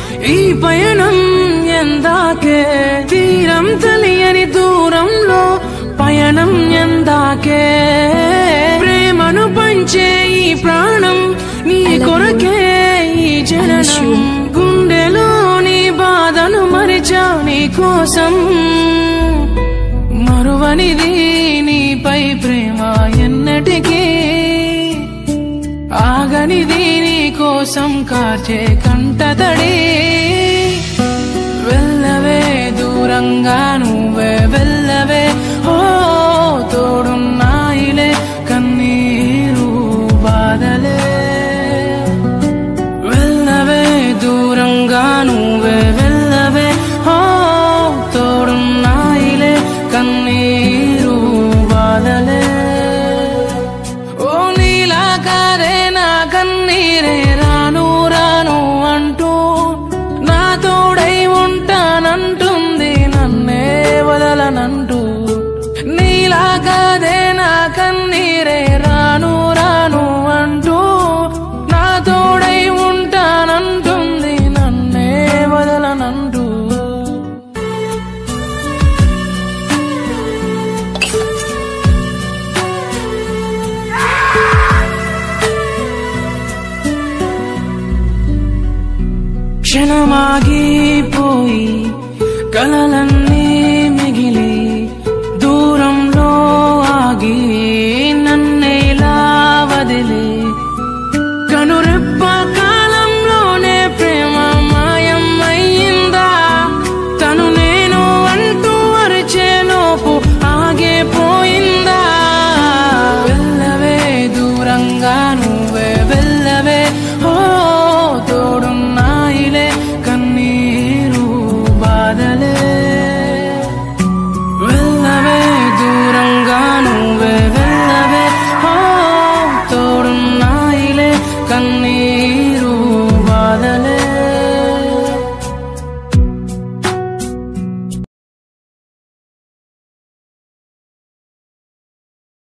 ఈ పయనం ఎందాకే తీరం తెలియని దూరంలో పయనం ఎందాకే ప్రేమను పంచే ఈ ప్రాణం నీ కొరకే ఈ జననం గుండెలోని బాధను మరిచా నీ కోసం మరువనిది నీపై ప్రేమ ఎన్నటికీ ఆగనిది నీ కోసం కార్చే కంటతడి వెళ్ళవే దూరంగా నువ్వే వెళ్ళవే ఓ తోడున్నాయిలే కన్నీరు బాధలే వెళ్ళవే దూరంగా నువ్వే వెళ్ళవే ఓ తోడున్నాయిలే కన్నీరు బాధలే ఓ నీలా కారే నా కన్నీరే రాను రాను అంటూ నా తోడై ఉంటానంటుంది నన్నే వదలనంటూ నీలా కాదే నా కన్నీరే రాను రాను అంటూ నా తోడై ఉంటానంటుంది నన్నే వదలనంటూ క్షణమాగిపోయి కలలన్నీ